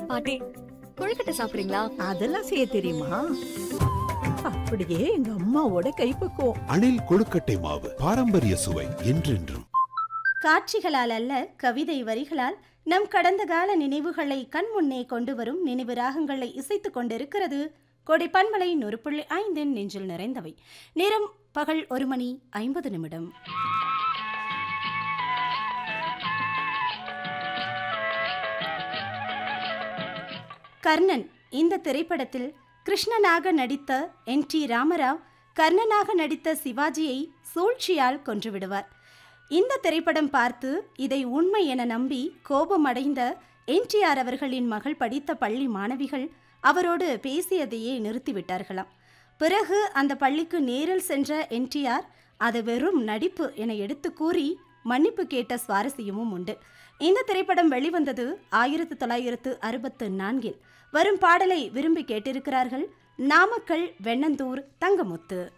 பாட்டி கொழுக்கட்டை சாப்பிடுறீங்களா அதெல்லாம் செய்ய தெரியுமா அப்படியே எங்க அம்மாவோட கைப்பக்குவம் அணில் கொழுக்கட்டை மாவு பாரம்பரிய சுவை என்றென்றும் காட்சிகளால் அல்ல கவிதை வரிகளால் நம் கடந்த கால நினைவுகளை கண்முன்னே கொண்டு வரும் நினைவு ராகங்களை இசைத்துக் கொண்டிருக்கிறது கொடை பண்பலை நூறு புள்ளி ஐந்தின் நெஞ்சில் நிறைந்தவை நேரம் பகல் ஒரு மணி ஐம்பது நிமிடம் கர்ணன் இந்த திரைப்படத்தில் கிருஷ்ணனாக நடித்த என் டி ராமராவ் கர்ணனாக நடித்த சிவாஜியை சூழ்ச்சியால் கொன்றுவிடுவார் இந்த திரைப்படம் பார்த்து இதை உண்மை என நம்பி கோபமடைந்த என்டிஆர் அவர்களின் மகள் படித்த பள்ளி மாணவிகள் அவரோடு பேசியதையே நிறுத்திவிட்டார்களாம் பிறகு அந்த பள்ளிக்கு நேரில் சென்ற என்டிஆர் அது வெறும் நடிப்பு என எடுத்து கூறி மன்னிப்பு கேட்ட சுவாரஸ்யமும் உண்டு இந்த திரைப்படம் வெளிவந்தது ஆயிரத்து தொள்ளாயிரத்து அறுபத்து நான்கில் வரும் பாடலை விரும்பி கேட்டிருக்கிறார்கள் நாமக்கல் வெண்ணந்தூர் தங்கமுத்து